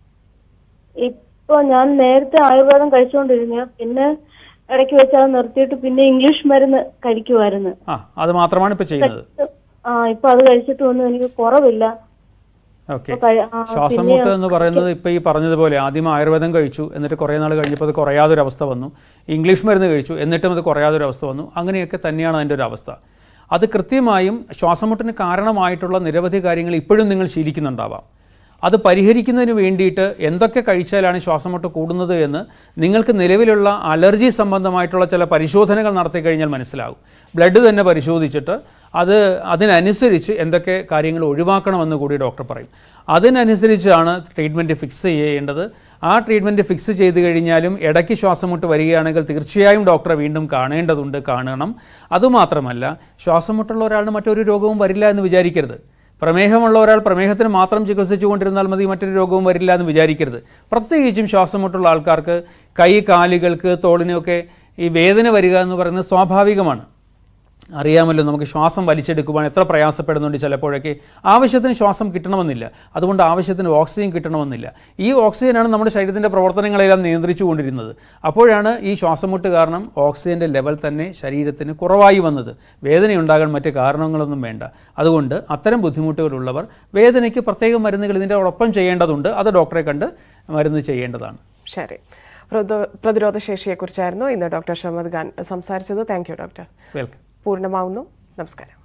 ഇപ്പൊ ഞാൻ നേരത്തെ ആയുർവേദം കഴിച്ചുകൊണ്ടിരുന്ന പിന്നെ ഇടയ്ക്ക് വെച്ച് അത് നിർത്തിയിട്ട് പിന്നെ ഇംഗ്ലീഷ് മരുന്ന് കഴിക്കുമായിരുന്നു ആ അത് മാത്രമാണ് ഇപ്പൊ ചെയ്യുന്നത് ആ ഇപ്പൊ അത് കഴിച്ചിട്ട് ഒന്നും എനിക്ക് കുറവില്ല ഓക്കെ ഇപ്പൊ കഴി- ആ, ശ്വാസമുട്ട് എന്ന് പറയുന്നത് ഇപ്പോൾ ഈ പറഞ്ഞതുപോലെ ആദ്യം ആയുർവേദം കഴിച്ചു എന്നിട്ട് കുറേ നാൾ കഴിഞ്ഞപ്പോൾ അത് കുറയാതൊരവസ്ഥ വന്നു ഇംഗ്ലീഷ് മരുന്ന് കഴിച്ചു എന്നിട്ടും അത് കുറയാതൊരവസ്ഥ വന്നു അങ്ങനെയൊക്കെ തന്നെയാണ് അതിൻ്റെ ഒരു അവസ്ഥ അത് കൃത്യമായും ശ്വാസമുട്ടിന് കാരണമായിട്ടുള്ള നിരവധി കാര്യങ്ങൾ ഇപ്പോഴും നിങ്ങൾ ശീലിക്കുന്നുണ്ടാവാം അത് പരിഹരിക്കുന്നതിന് വേണ്ടിയിട്ട് എന്തൊക്കെ കഴിച്ചാലാണ് ശ്വാസമുട്ട് കൂടുന്നത് എന്ന് നിങ്ങൾക്ക് നിലവിലുള്ള അലർജി സംബന്ധമായിട്ടുള്ള ചില പരിശോധനകൾ നടത്തി കഴിഞ്ഞാൽ മനസ്സിലാകും ബ്ലഡ് തന്നെ പരിശോധിച്ചിട്ട് അത് അതിനനുസരിച്ച് എന്തൊക്കെ കാര്യങ്ങൾ ഒഴിവാക്കണമെന്ന് കൂടി ഡോക്ടർ പറയും അതിനനുസരിച്ചാണ് ട്രീറ്റ്മെൻറ്റ് ഫിക്സ് ചെയ്യേണ്ടത് ആ ട്രീറ്റ്മെൻറ്റ് ഫിക്സ് ചെയ്ത് കഴിഞ്ഞാലും ഇടയ്ക്ക് ശ്വാസം മുട്ട് വരികയാണെങ്കിൽ തീർച്ചയായും ഡോക്ടറെ വീണ്ടും കാണേണ്ടതുണ്ട് കാണണം അതുമാത്രമല്ല ശ്വാസം മുട്ടുള്ള ഒരാളിന് മറ്റൊരു രോഗവും വരില്ല എന്ന് വിചാരിക്കരുത് പ്രമേഹമുള്ള ഒരാൾ പ്രമേഹത്തിന് മാത്രം ചികിത്സിച്ചു കൊണ്ടിരുന്നാൽ മതി മറ്റൊരു രോഗവും വരില്ല എന്ന് വിചാരിക്കരുത് പ്രത്യേകിച്ചും ശ്വാസം മുട്ടുള്ള ആൾക്കാർക്ക് കൈ കാലുകൾക്ക് തോളിനൊക്കെ ഈ വേദന വരിക എന്ന് പറയുന്നത് സ്വാഭാവികമാണ് അറിയാമല്ലോ നമുക്ക് ശ്വാസം വലിച്ചെടുക്കുവാൻ എത്ര പ്രയാസപ്പെടുന്നുണ്ട് ചിലപ്പോഴൊക്കെ ആവശ്യത്തിന് ശ്വാസം കിട്ടണമെന്നില്ല അതുകൊണ്ട് ആവശ്യത്തിന് ഓക്സിജൻ കിട്ടണമെന്നില്ല ഈ ഓക്സിജനാണ് നമ്മുടെ ശരീരത്തിൻ്റെ പ്രവർത്തനങ്ങളെല്ലാം നിയന്ത്രിച്ചു കൊണ്ടിരുന്നത് അപ്പോഴാണ് ഈ ശ്വാസം മുട്ട് കാരണം ഓക്സിജൻ്റെ ലെവൽ തന്നെ ശരീരത്തിന് കുറവായി വന്നത് വേദനയുണ്ടാകാൻ മറ്റ് കാരണങ്ങളൊന്നും വേണ്ട അതുകൊണ്ട് അത്തരം ബുദ്ധിമുട്ടുകളുള്ളവർ വേദനയ്ക്ക് പ്രത്യേക മരുന്നുകൾ ഇതിൻ്റെ ഒപ്പം ചെയ്യേണ്ടതുണ്ട് അത് ഡോക്ടറെ കണ്ട് മരുന്ന് ചെയ്യേണ്ടതാണ് ശരി പ്രതി- പ്രതിരോധ ശേഷിയെക്കുറിച്ചായിരുന്നു ഇന്ന് ഡോക്ടർ ഷമദ് ഖാൻ സംസാരിച്ചത് താങ്ക് യു ഡോക്ടർ വെൽക്കം പൂർണ്ണമാവുന്നു നമസ്കാരം